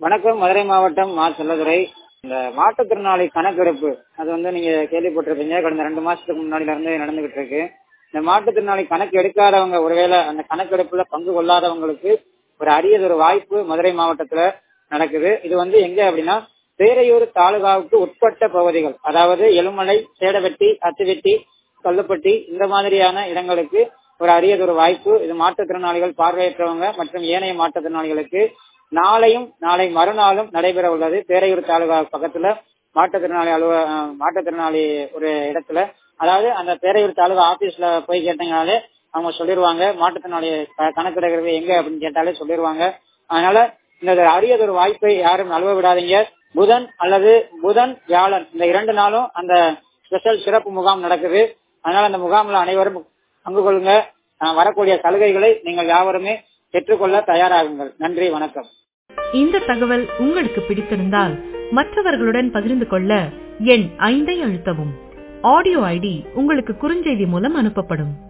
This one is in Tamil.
வணக்கம் மதுரை மாவட்டம் மா செல்லதுரை இந்த மாற்றுத்திறனாளி கணக்கெடுப்பு அது வந்து நீங்க கேள்விப்பட்டிருப்பீங்க கடந்த ரெண்டு மாசத்துக்கு முன்னாடில இருந்து நடந்துகிட்டு இருக்கு இந்த மாற்றுத்திறனாளி கணக்கு எடுக்காதவங்க ஒருவேளை அந்த கணக்கெடுப்புல பங்கு கொள்ளாதவங்களுக்கு ஒரு அரியதொரு வாய்ப்பு மதுரை மாவட்டத்துல நடக்குது இது வந்து எங்க அப்படின்னா பேரையூர் தாலுகாவுக்கு உட்பட்ட பகுதிகள் அதாவது எலுமலை சேடவெட்டி அத்துவெட்டி கல்லுப்பட்டி இந்த மாதிரியான இடங்களுக்கு ஒரு அரியதொரு வாய்ப்பு இது மாற்றுத்திறனாளிகள் பார்வையற்றவங்க மற்றும் ஏனைய மாற்றுத்திறனாளிகளுக்கு நாளையும் நாளை மறுநாளும் நடைபெற உள்ளது பேரையூர் தாலுகா பக்கத்துல மாற்றுத்திறனாளி அலுவ மாற்றுத்திறனாளி ஒரு இடத்துல அதாவது அந்த பேரையூர் தாலுகா ஆபீஸ்ல போய் கேட்டீங்கனாலே அவங்க சொல்லிடுவாங்க மாற்றுத்திறனாளி கணக்கெடுக்கிறது எங்க அப்படின்னு கேட்டாலே சொல்லிடுவாங்க அதனால இந்த அரியதொரு வாய்ப்பை யாரும் நழுவ விடாதீங்க புதன் அல்லது புதன் வியாழன் இந்த இரண்டு நாளும் அந்த ஸ்பெஷல் சிறப்பு முகாம் நடக்குது அதனால அந்த முகாம்ல அனைவரும் பங்கு கொள்ளுங்க வரக்கூடிய சலுகைகளை நீங்கள் யாவருமே பெற்றுக்கொள்ள தயாராகுங்கள் நன்றி வணக்கம் இந்த தகவல் உங்களுக்கு பிடித்திருந்தால் மற்றவர்களுடன் பகிர்ந்து கொள்ள எண் ஐந்தை அழுத்தவும் ஆடியோ ஐடி உங்களுக்கு குறுஞ்செய்தி மூலம் அனுப்பப்படும்